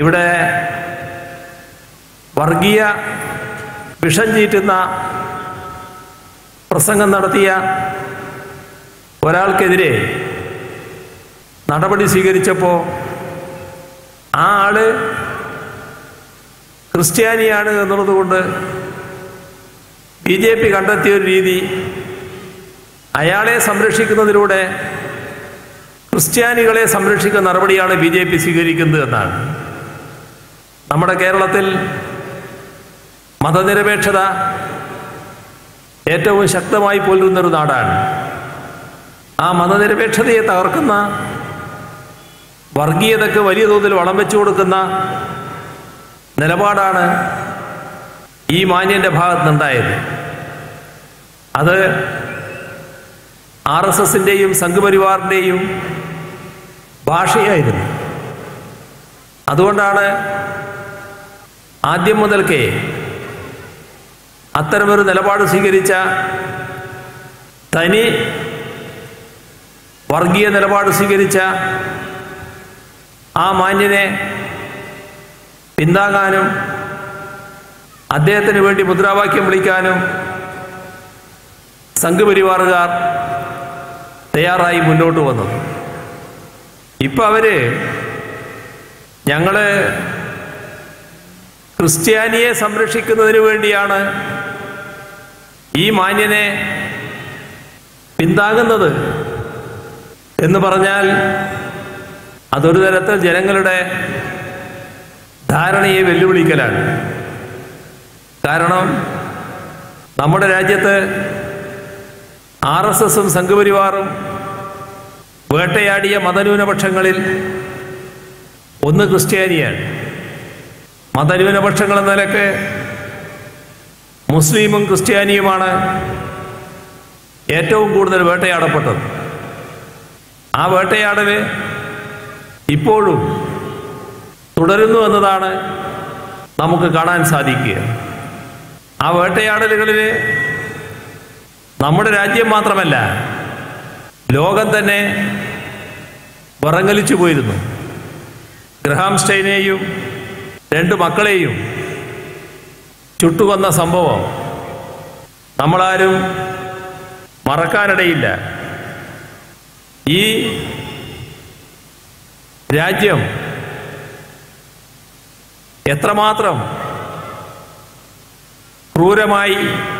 ഇവിടെ വർഗീയ വിഷം ചീറ്റുന്ന പ്രസംഗം നടത്തിയ ഒരാൾക്കെതിരെ നടപടി സ്വീകരിച്ചപ്പോൾ ആ ആള് ക്രിസ്ത്യാനിയാണ് എന്നുള്ളത് കൊണ്ട് ബി ജെ പി കണ്ടെത്തിയ ഒരു രീതി അയാളെ സംരക്ഷിക്കുന്നതിലൂടെ ക്രിസ്ത്യാനികളെ സംരക്ഷിക്കുന്ന നടപടിയാണ് ബി ജെ പി സ്വീകരിക്കുന്നത് എന്നാണ് നമ്മുടെ കേരളത്തിൽ മതനിരപേക്ഷത ഏറ്റവും ശക്തമായി പോലുന്നൊരു നാടാണ് ആ മതനിരപേക്ഷതയെ തകർക്കുന്ന വർഗീയതയ്ക്ക് വലിയ തോതിൽ വളം വെച്ചു കൊടുക്കുന്ന നിലപാടാണ് ഈ മാന്യന്റെ ഭാഗത്തുനിന്നുണ്ടായത് അത് ആർ എസ് എസിൻ്റെയും സംഘപരിവാറിൻ്റെയും ഭാഷയായിരുന്നു അതുകൊണ്ടാണ് ആദ്യം മുതൽക്കേ അത്തരമൊരു നിലപാട് സ്വീകരിച്ച തനി വർഗീയ നിലപാട് സ്വീകരിച്ച ആ മാന്യനെ പിന്താങ്ങാനും അദ്ദേഹത്തിന് വേണ്ടി മുദ്രാവാക്യം വിളിക്കാനും സംഘപരിവാറുകാർ തയ്യാറായി മുന്നോട്ട് വന്നത് ഇപ്പൊ അവര് ഞങ്ങള് ക്രിസ്ത്യാനിയെ സംരക്ഷിക്കുന്നതിന് വേണ്ടിയാണ് ഈ മാന്യനെ പിന്താങ്ങുന്നത് എന്ന് പറഞ്ഞാൽ അതൊരു തരത്തിൽ ജനങ്ങളുടെ ധാരണയെ വെല്ലുവിളിക്കലാണ് കാരണം നമ്മുടെ രാജ്യത്ത് ആർ എസ് എസും സംഘപരിവാറും വേട്ടയാടിയ മതന്യൂനപക്ഷങ്ങളിൽ ഒന്ന് ക്രിസ്ത്യാനിയാണ് മതന്യൂനപക്ഷങ്ങൾ എന്ന നിലക്ക് മുസ്ലിമും ക്രിസ്ത്യാനിയുമാണ് ഏറ്റവും കൂടുതൽ വേട്ടയാടപ്പെട്ടത് ആ വേട്ടയാടല് ഇപ്പോഴും തുടരുന്നു എന്നതാണ് നമുക്ക് കാണാൻ സാധിക്കുക ആ വേട്ടയാടലുകളിൽ നമ്മുടെ രാജ്യം മാത്രമല്ല ലോകം തന്നെ വിറങ്ങലിച്ചു പോയിരുന്നു ഗ്രഹാം സ്റ്റൈനെയും രണ്ട് മക്കളെയും ചുട്ടുകൊന്ന സംഭവം നമ്മളാരും മറക്കാനിടയില്ല ഈ രാജ്യം എത്രമാത്രം ക്രൂരമായി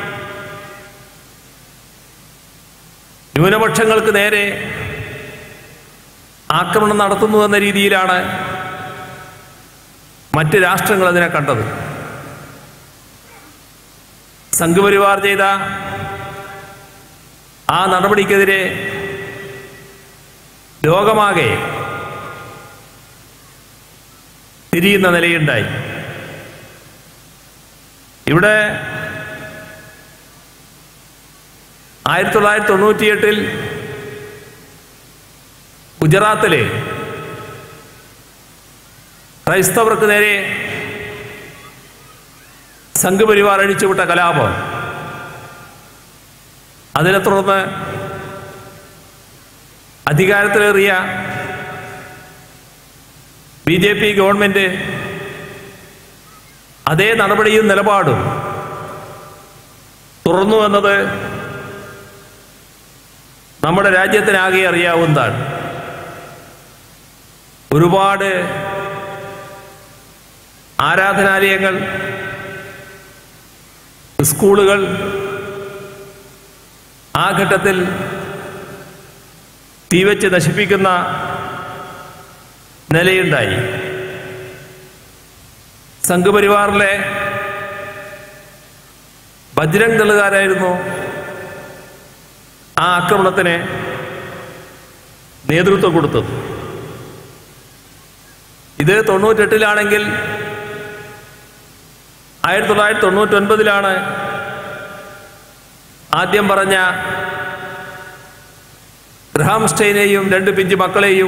ന്യൂനപക്ഷങ്ങൾക്ക് നേരെ ആക്രമണം നടത്തുന്നു എന്ന രീതിയിലാണ് മറ്റ് രാഷ്ട്രങ്ങൾ അതിനെ കണ്ടത് സംഘപരിവാർ ചെയ്ത ആ നടപടിക്കെതിരെ ലോകമാകെ തിരിയുന്ന നിലയുണ്ടായി ഇവിടെ ആയിരത്തി തൊള്ളായിരത്തി തൊണ്ണൂറ്റിയെട്ടിൽ ഗുജറാത്തിലെ ക്രൈസ്തവർക്ക് നേരെ സംഘപരിവാർ അഴിച്ചുവിട്ട കലാപം അതിനെ തുടർന്ന് അധികാരത്തിലേറിയ ബി ജെ പി ഗവൺമെന്റ് അതേ നടപടിയും നിലപാടും തുറന്നു എന്നത് നമ്മുടെ രാജ്യത്തിനാകെ അറിയാവുന്നതാണ് ഒരുപാട് ആരാധനാലയങ്ങൾ സ്കൂളുകൾ ആ ഘട്ടത്തിൽ തീവച്ച് നശിപ്പിക്കുന്ന നിലയുണ്ടായി സംഘപരിവാറിലെ ബജ്രംഗ് ദളുകാരായിരുന്നു ആ ആക്രമണത്തിന് നേതൃത്വം കൊടുത്തത് ഇത് തൊണ്ണൂറ്റെട്ടിലാണെങ്കിൽ ആയിരത്തി തൊള്ളായിരത്തി തൊണ്ണൂറ്റൊൻപതിലാണ് ആദ്യം പറഞ്ഞ ഗ്രഹാം സ്റ്റൈനെയും രണ്ട് പിഞ്ചു മക്കളെയും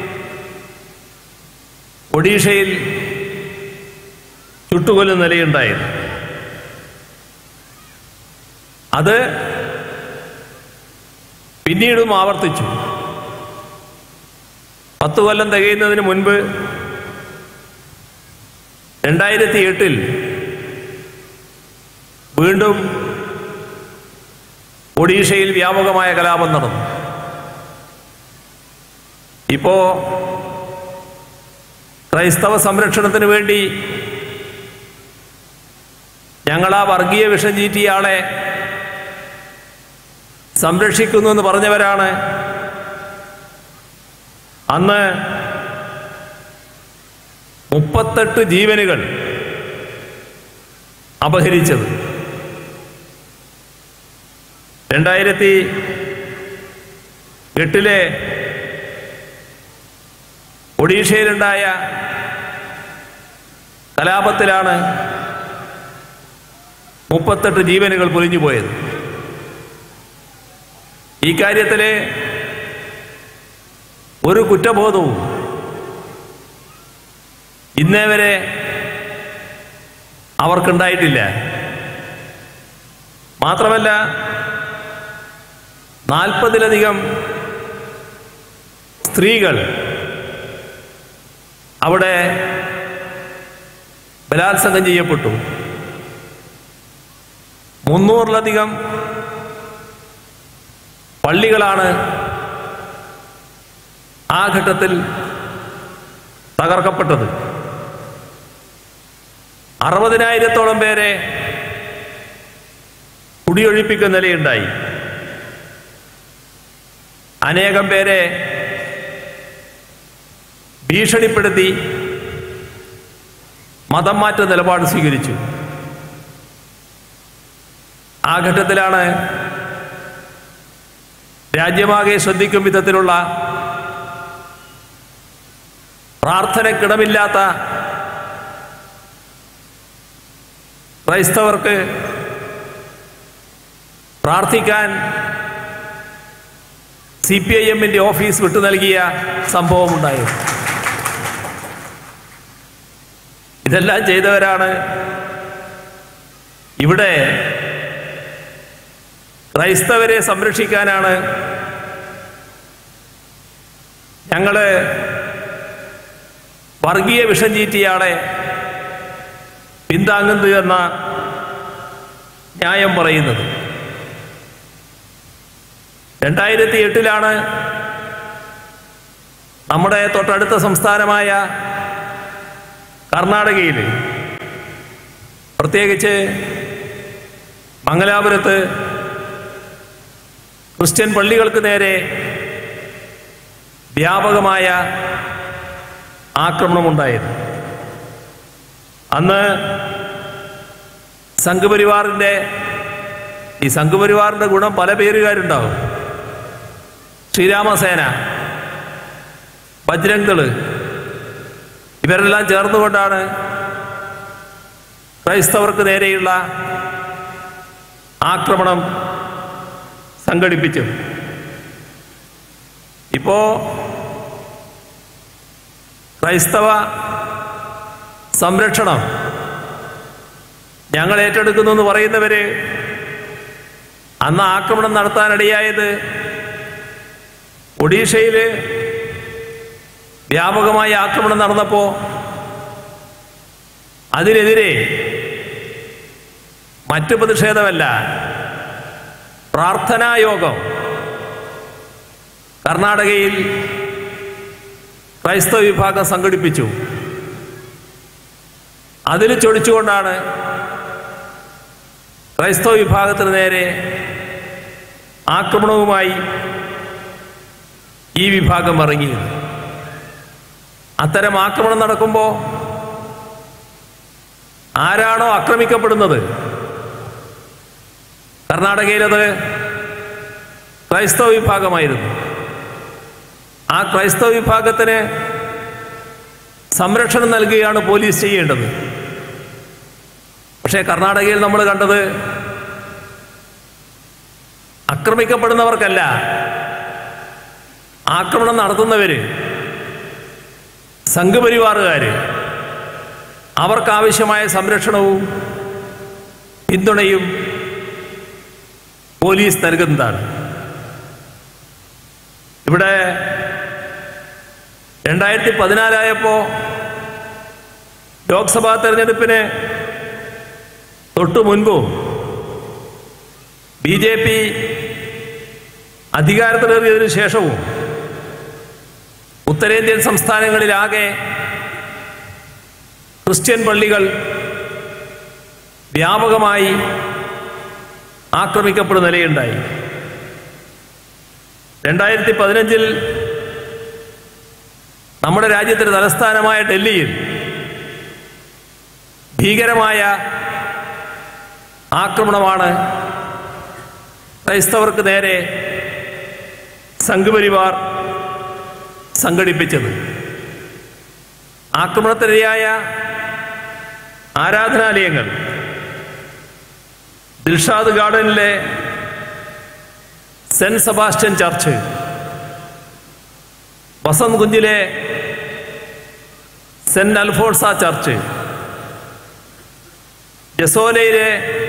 ഒഡീഷയിൽ ചുട്ടുകൊല്ലുന്ന നിലയുണ്ടായത് അത് പിന്നീടും ആവർത്തിച്ചു പത്ത് കൊല്ലം തികയുന്നതിന് മുൻപ് രണ്ടായിരത്തി എട്ടിൽ വീണ്ടും ഒഡീഷയിൽ വ്യാപകമായ കലാപം നടന്നു ഇപ്പോ ക്രൈസ്തവ സംരക്ഷണത്തിന് വേണ്ടി ഞങ്ങൾ ആ വർഗീയ വിഷം ചീറ്റിയ ആളെ സംരക്ഷിക്കുന്നു എന്ന് പറഞ്ഞവരാണ് അന്ന് മുപ്പത്തെട്ട് ജീവനുകൾ അപഹരിച്ചത് രണ്ടായിരത്തി എട്ടിലെ ഒഡീഷയിലുണ്ടായ കലാപത്തിലാണ് മുപ്പത്തെട്ട് ജീവനുകൾ പൊലിഞ്ഞു പോയത് ഈ കാര്യത്തിൽ ഒരു കുറ്റബോധവും ഇന്നേ വരെ അവർക്കുണ്ടായിട്ടില്ല മാത്രമല്ല നാൽപ്പതിലധികം സ്ത്രീകൾ അവിടെ ബലാത്സംഗം ചെയ്യപ്പെട്ടു മുന്നൂറിലധികം പള്ളികളാണ് ആ ഘട്ടത്തിൽ തകർക്കപ്പെട്ടത് അറുപതിനായിരത്തോളം പേരെ കുടിയൊഴിപ്പിക്കുന്ന നിലയുണ്ടായി അനേകം പേരെ ഭീഷണിപ്പെടുത്തി മതം മാറ്റ നിലപാട് സ്വീകരിച്ചു ആ ഘട്ടത്തിലാണ് രാജ്യമാകെ ശ്രദ്ധിക്കും വിധത്തിലുള്ള പ്രാർത്ഥനക്കിടമില്ലാത്ത ക്രൈസ്തവർക്ക് പ്രാർത്ഥിക്കാൻ സി പി ഐ എമ്മിന്റെ ഓഫീസ് വിട്ടു നൽകിയ സംഭവമുണ്ടായത് ഇതെല്ലാം ചെയ്തവരാണ് ഇവിടെ ക്രൈസ്തവരെ സംരക്ഷിക്കാനാണ് ഞങ്ങള് വർഗീയ വിഷം ചീറ്റിയാളെ പിന്താങ്ങുന്നത് എന്ന ന്യായം പറയുന്നത് രണ്ടായിരത്തി എട്ടിലാണ് നമ്മുടെ തൊട്ടടുത്ത സംസ്ഥാനമായ കർണാടകയിൽ പ്രത്യേകിച്ച് മംഗലാപുരത്ത് ക്രിസ്ത്യൻ പള്ളികൾക്ക് നേരെ വ്യാപകമായ ആക്രമണമുണ്ടായത് അന്ന് സംഘപരിവാറിൻ്റെ ഈ സംഘപരിവാറിൻ്റെ ഗുണം പല പേരുകാരുണ്ടാവും ശ്രീരാമസേന ബജ്രംഗള് ഇവരെല്ലാം ചേർന്നുകൊണ്ടാണ് ക്രൈസ്തവർക്ക് നേരെയുള്ള ആക്രമണം സംഘടിപ്പിച്ചത് ഇപ്പോ ക്രൈസ്തവ സംരക്ഷണം ഞങ്ങൾ ഏറ്റെടുക്കുന്നു എന്ന് പറയുന്നവര് അന്ന് ആക്രമണം നടത്താനിടയായത് ഒഡീഷയിൽ വ്യാപകമായ ആക്രമണം നടന്നപ്പോൾ അതിനെതിരെ മറ്റു പ്രതിഷേധമല്ല പ്രാർത്ഥനായോഗം കർണാടകയിൽ ക്രൈസ്തവ വിഭാഗം സംഘടിപ്പിച്ചു അതിൽ ചൊടിച്ചുകൊണ്ടാണ് ക്രൈസ്തവ വിഭാഗത്തിന് നേരെ ആക്രമണവുമായി ഈ വിഭാഗം ഇറങ്ങിയത് അത്തരം ആക്രമണം നടക്കുമ്പോൾ ആരാണോ ആക്രമിക്കപ്പെടുന്നത് കർണാടകയിലത് ക്രൈസ്തവ വിഭാഗമായിരുന്നു ആ ക്രൈസ്തവ വിഭാഗത്തിന് സംരക്ഷണം നൽകുകയാണ് പോലീസ് ചെയ്യേണ്ടത് പക്ഷേ കർണാടകയിൽ നമ്മൾ കണ്ടത് ആക്രമിക്കപ്പെടുന്നവർക്കല്ല ആക്രമണം നടത്തുന്നവര് സംഘപരിവാറുകാര് അവർക്കാവശ്യമായ സംരക്ഷണവും പിന്തുണയും പോലീസ് നൽകുന്നതാണ് ഇവിടെ രണ്ടായിരത്തി പതിനാലായപ്പോ ലോക്സഭാ തെരഞ്ഞെടുപ്പിന് തൊട്ടു മുൻപും ബി ജെ പി അധികാരത്തിലേറിയതിനു ശേഷവും ഉത്തരേന്ത്യൻ സംസ്ഥാനങ്ങളിലാകെ ക്രിസ്ത്യൻ പള്ളികൾ വ്യാപകമായി ആക്രമിക്കപ്പെടുന്ന നിലയുണ്ടായി രണ്ടായിരത്തി പതിനഞ്ചിൽ നമ്മുടെ രാജ്യത്തിന്റെ തലസ്ഥാനമായ ഡൽഹിയിൽ ഭീകരമായ ആക്രമണമാണ് ക്രൈസ്തവർക്ക് നേരെ സംഘപരിവാർ സംഘടിപ്പിച്ചത് ആക്രമണത്തിനിരയായ ആരാധനാലയങ്ങൾ ദിൽഷാദ് ഗാർഡനിലെ സെന്റ് സെബാസ്റ്റ്യൻ ചർച്ച് വസന്ത് കുഞ്ചിലെ സെന്റ് അൽഫോൺസ ചർച്ച് ജസോലയിലെ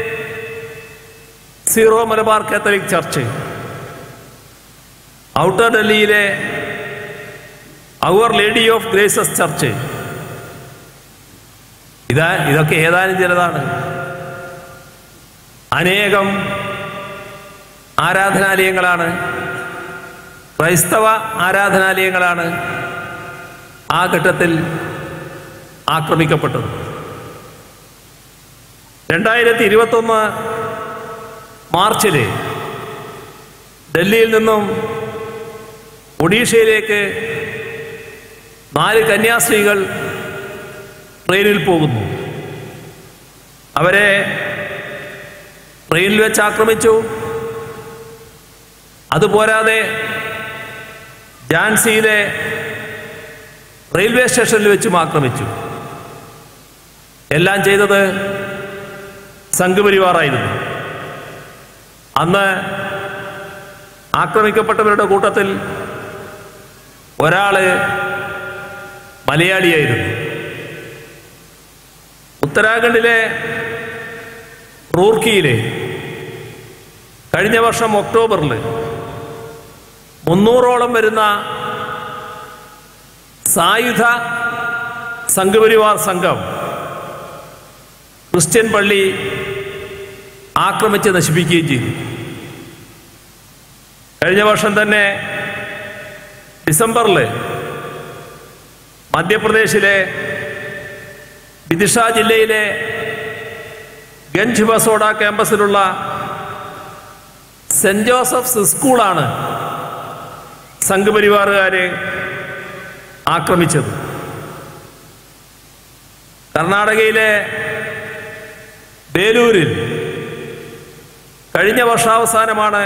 Syro Malabar Catholic church outer ഡൽഹിയിലെ our lady of graces church ഇതാ ഇതൊക്കെ ഏതാനും ചിലതാണ് അനേകം ആരാധനാലയങ്ങളാണ് ക്രൈസ്തവ ആരാധനാലയങ്ങളാണ് ആ ഘട്ടത്തിൽ ആക്രമിക്കപ്പെട്ടത് രണ്ടായിരത്തി ഇരുപത്തൊന്ന് മാർച്ചിൽ ഡൽഹിയിൽ നിന്നും ഒഡീഷയിലേക്ക് നാല് കന്യാസ്ത്രീകൾ ട്രെയിനിൽ പോകുന്നു അവരെ ട്രെയിനിൽ വെച്ച് ആക്രമിച്ചു അതുപോരാതെ ഝാൻസിയിലെ റെയിൽവേ സ്റ്റേഷനിൽ വെച്ചും ആക്രമിച്ചു എല്ലാം ചെയ്തത് സംഘപരിവാറായിരുന്നു അന്ന് ആക്രമിക്കപ്പെട്ടവരുടെ കൂട്ടത്തിൽ ഒരാള് മലയാളിയായിരുന്നു ഉത്തരാഖണ്ഡിലെ റൂർക്കിയിലെ കഴിഞ്ഞ വർഷം ഒക്ടോബറിൽ മുന്നൂറോളം വരുന്ന സായുധ സംഘപരിവാർ സംഘം ക്രിസ്ത്യൻ പള്ളി ആക്രമിച്ച് നശിപ്പിക്കുകയും ചെയ്തു കഴിഞ്ഞ വർഷം തന്നെ ഡിസംബറിൽ മധ്യപ്രദേശിലെ വിദിഷ ജില്ലയിലെ ഗഞ്ച് ബസോഡ ക്യാമ്പസിലുള്ള സെന്റ് ജോസഫ്സ് സ്കൂളാണ് സംഘപരിവാറുകാരെ ആക്രമിച്ചത് കർണാടകയിലെ ബേലൂരിൽ കഴിഞ്ഞ വർഷാവസാനമാണ്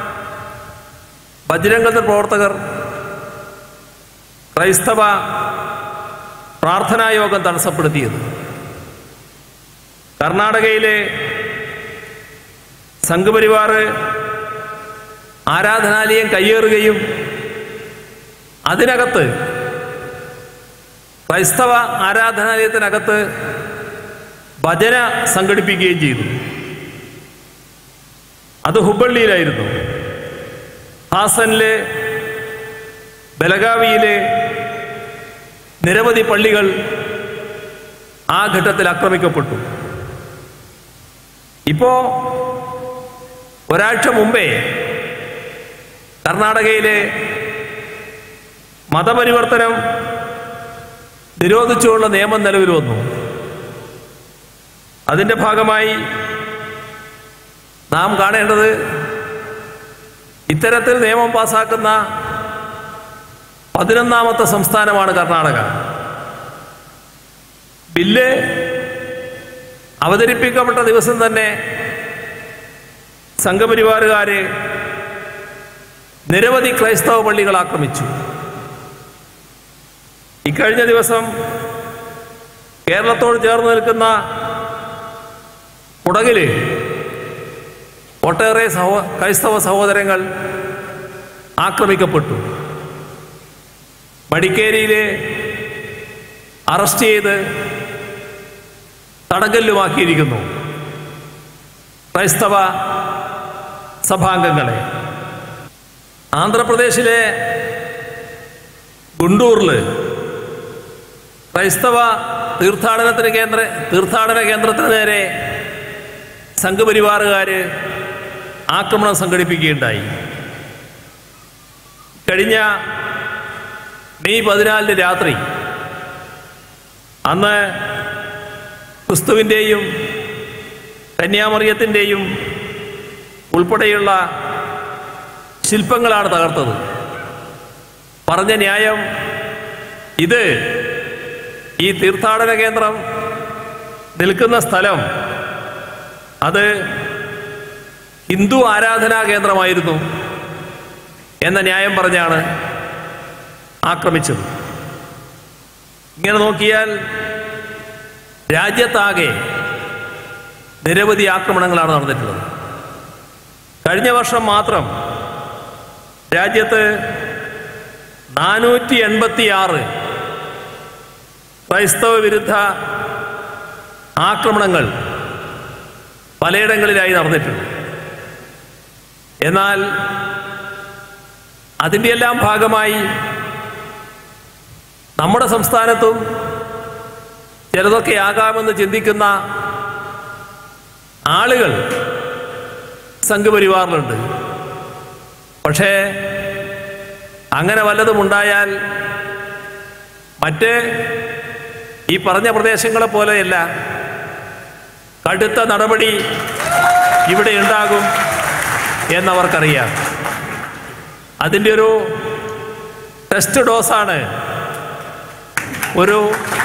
ബജ്രംഗത പ്രവർത്തകർ ക്രൈസ്തവ പ്രാർത്ഥനായോഗം തടസ്സപ്പെടുത്തിയത് കർണാടകയിലെ സംഘപരിവാർ ആരാധനാലയം കയ്യേറുകയും അതിനകത്ത് ക്രൈസ്തവ ആരാധനാലയത്തിനകത്ത് ഭജന സംഘടിപ്പിക്കുകയും ചെയ്തു അത് ഹുബള്ളിയിലായിരുന്നു ഹാസനിലെ ബലഗാവിയിലെ നിരവധി പള്ളികൾ ആ ഘട്ടത്തിൽ ആക്രമിക്കപ്പെട്ടു ഇപ്പോ ഒരാഴ്ച മുമ്പേ കർണാടകയിലെ മതപരിവർത്തനം നിരോധിച്ചുള്ള നിയമം നിലവിൽ വന്നു അതിൻ്റെ ഭാഗമായി നാം കാണേണ്ടത് ഇത്തരത്തിൽ നിയമം പാസാക്കുന്ന പതിനൊന്നാമത്തെ സംസ്ഥാനമാണ് കർണാടക ബില്ല് അവതരിപ്പിക്കപ്പെട്ട ദിവസം തന്നെ സംഘപരിവാറുകാര് നിരവധി ക്രൈസ്തവ പള്ളികൾ ആക്രമിച്ചു ഇക്കഴിഞ്ഞ ദിവസം കേരളത്തോട് ചേർന്ന് നിൽക്കുന്ന കുടകില് ഒട്ടേറെ സഹോ ക്രൈസ്തവ സഹോദരങ്ങൾ ആക്രമിക്കപ്പെട്ടു മടിക്കേരിയിലെ അറസ്റ്റ് ചെയ്ത് തടങ്കല്ലുമാക്കിയിരിക്കുന്നു ക്രൈസ്തവ സഭാംഗങ്ങളെ ആന്ധ്രാപ്രദേശിലെ ഗുണ്ടൂറിൽ ക്രൈസ്തവ തീർത്ഥാടനത്തിന് കേന്ദ്ര തീർത്ഥാടന കേന്ദ്രത്തിന് നേരെ സംഘപരിവാറുകാർ ആക്രമണം സംഘടിപ്പിക്കുകയുണ്ടായി കഴിഞ്ഞ മെയ് പതിനാലിന് രാത്രി അന്ന് ക്രിസ്തുവിൻ്റെയും കന്യാമറിയത്തിൻ്റെയും ഉൾപ്പെടെയുള്ള ശില്പങ്ങളാണ് തകർത്തത് പറഞ്ഞ ന്യായം ഇത് ഈ തീർത്ഥാടന കേന്ദ്രം നിൽക്കുന്ന സ്ഥലം അത് ഹിന്ദു ആരാധനാ കേന്ദ്രമായിരുന്നു എന്ന ന്യായം പറഞ്ഞാണ് ആക്രമിച്ചത് ഇങ്ങനെ നോക്കിയാൽ രാജ്യത്താകെ നിരവധി ആക്രമണങ്ങളാണ് നടന്നിട്ടുള്ളത് കഴിഞ്ഞ വർഷം മാത്രം രാജ്യത്ത് നാനൂറ്റി എൺപത്തി ആറ് ക്രൈസ്തവ വിരുദ്ധ ആക്രമണങ്ങൾ പലയിടങ്ങളിലായി നടന്നിട്ടുണ്ട് എന്നാൽ അതിൻ്റെ എല്ലാം ഭാഗമായി നമ്മുടെ സംസ്ഥാനത്തും ചിലതൊക്കെ ആകാമെന്ന് ചിന്തിക്കുന്ന ആളുകൾ സംഘപരിവാറിലുണ്ട് പക്ഷേ അങ്ങനെ വല്ലതും ഉണ്ടായാൽ മറ്റ് ഈ പറഞ്ഞ പ്രദേശങ്ങളെ പോലെയല്ല കടുത്ത നടപടി ഇവിടെ ഉണ്ടാകും എന്നവർക്കറിയാം അതിൻ്റെ ഒരു ടെസ്റ്റ് ഡോസാണ് ഒരു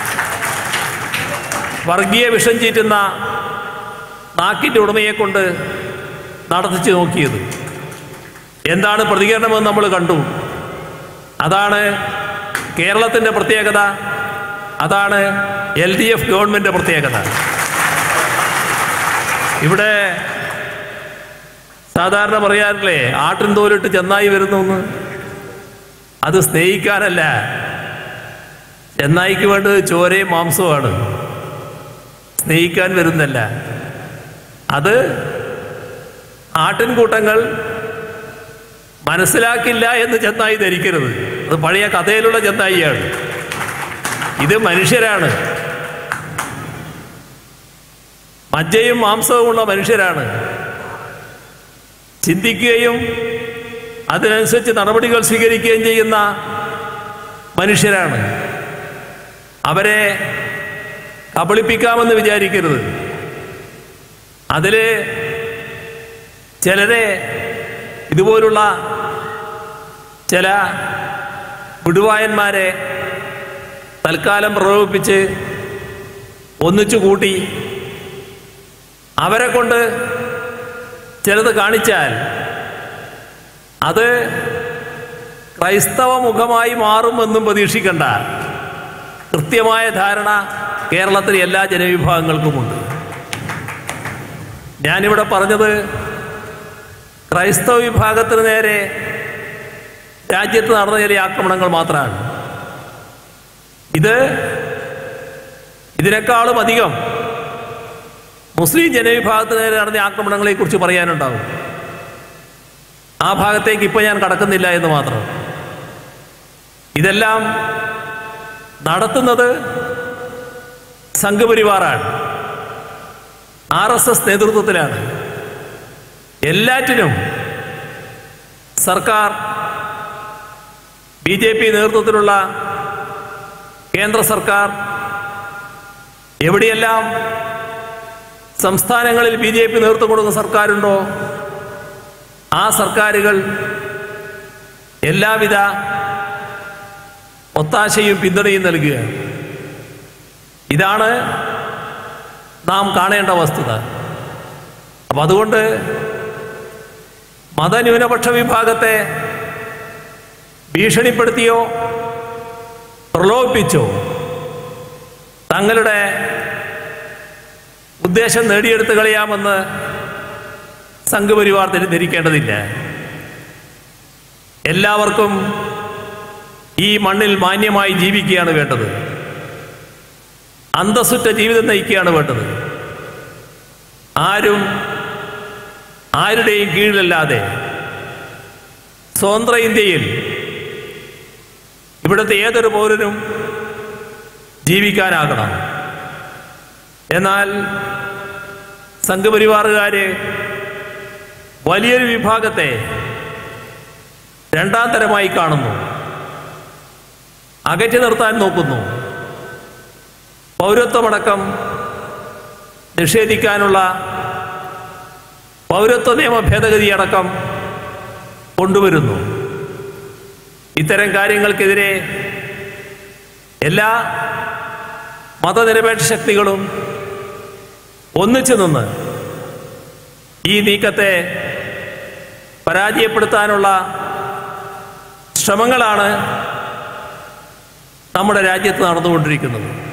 വർഗീയ വിഷം ചീറ്റുന്ന നാക്കിൻ്റെ ഉടമയെ കൊണ്ട് നടത്തിച്ചു നോക്കിയത് എന്താണ് പ്രതികരണമെന്ന് നമ്മൾ കണ്ടു അതാണ് കേരളത്തിൻ്റെ പ്രത്യേകത അതാണ് എൽ ഡി എഫ് ഗവൺമെൻറ് പ്രത്യേകത ഇവിടെ സാധാരണ പറയാറില്ലേ ആട്ടിൻ തോലിട്ട് ചെന്നായി വരുന്നു എന്ന് അത് സ്നേഹിക്കാനല്ല ചെന്നായിക്ക് വേണ്ടത് ചോരയും മാംസവുമാണ് സ്നേഹിക്കാൻ വരുന്നല്ല അത് ആട്ടിൻകൂട്ടങ്ങൾ മനസ്സിലാക്കില്ല എന്ന് ചെന്നായി ധരിക്കരുത് അത് പഴയ കഥയിലുള്ള ചെന്നായിയാണ് ഇത് മനുഷ്യരാണ് മജ്ജയും മാംസവുമുള്ള മനുഷ്യരാണ് ചിന്തിക്കുകയും അതിനനുസരിച്ച് നടപടികൾ സ്വീകരിക്കുകയും ചെയ്യുന്ന മനുഷ്യരാണ് അവരെ കബളിപ്പിക്കാമെന്ന് വിചാരിക്കരുത് അതിൽ ചിലരെ ഇതുപോലുള്ള ചില വിടുവായന്മാരെ തൽക്കാലം പ്രലോഭിപ്പിച്ച് ഒന്നിച്ചു കൂട്ടി അവരെ കൊണ്ട് ചിലത് കാണിച്ചാൽ അത് ക്രൈസ്തവ മുഖമായി മാറുമെന്നും പ്രതീക്ഷിക്കണ്ട കൃത്യമായ ധാരണ കേരളത്തിലെ എല്ലാ ജനവിഭാഗങ്ങൾക്കുമുണ്ട് ഞാനിവിടെ പറഞ്ഞത് ക്രൈസ്തവ വിഭാഗത്തിന് നേരെ രാജ്യത്ത് നടന്ന ചില ആക്രമണങ്ങൾ മാത്രമാണ് ഇത് ഇതിനേക്കാളും അധികം മുസ്ലിം ജനവിഭാഗത്തിന് നേരെ നടന്ന ആക്രമണങ്ങളെ കുറിച്ച് പറയാനുണ്ടാവും ആ ഭാഗത്തേക്ക് ഇപ്പൊ ഞാൻ കടക്കുന്നില്ല എന്ന് മാത്രം ഇതെല്ലാം നടത്തുന്നത് സംഘപരിവാറാണ് ആർ എസ് എസ് നേതൃത്വത്തിലാണ് എല്ലാറ്റിനും സർക്കാർ ബി ജെ പി നേതൃത്വത്തിലുള്ള കേന്ദ്ര സർക്കാർ എവിടെയെല്ലാം സംസ്ഥാനങ്ങളിൽ ബി ജെ പി നേതൃത്വം കൊടുക്കുന്ന സർക്കാരുണ്ടോ ആ സർക്കാരുകൾ എല്ലാവിധ ഒത്താശയും പിന്തുണയും നൽകുക ഇതാണ് നാം കാണേണ്ട വസ്തുത അപ്പം അതുകൊണ്ട് മതന്യൂനപക്ഷ വിഭാഗത്തെ ഭീഷണിപ്പെടുത്തിയോ പ്രലോഭിപ്പിച്ചോ തങ്ങളുടെ ഉദ്ദേശം നേടിയെടുത്ത് കളയാമെന്ന് സംഘപരിവാർ ധരിക്കേണ്ടതില്ല എല്ലാവർക്കും ഈ മണ്ണിൽ മാന്യമായി ജീവിക്കുകയാണ് വേണ്ടത് അന്തസ്സുറ്റ ജീവിതം നയിക്കുകയാണ് വേണ്ടത് ആരും ആരുടെയും കീഴിലല്ലാതെ സ്വതന്ത്ര ഇന്ത്യയിൽ ഇവിടുത്തെ ഏതൊരു പൗരനും ജീവിക്കാനാകണം എന്നാൽ സംഘപരിവാറുകാര് വലിയൊരു വിഭാഗത്തെ രണ്ടാം തരമായി കാണുന്നു അകറ്റി നിർത്താൻ നോക്കുന്നു പൗരത്വമടക്കം നിഷേധിക്കാനുള്ള പൗരത്വ നിയമ ഭേദഗതി അടക്കം കൊണ്ടുവരുന്നു ഇത്തരം കാര്യങ്ങൾക്കെതിരെ എല്ലാ മതനിരപേക്ഷ ശക്തികളും ഒന്നിച്ചു നിന്ന് ഈ നീക്കത്തെ പരാജയപ്പെടുത്താനുള്ള ശ്രമങ്ങളാണ് നമ്മുടെ രാജ്യത്ത് നടന്നുകൊണ്ടിരിക്കുന്നത്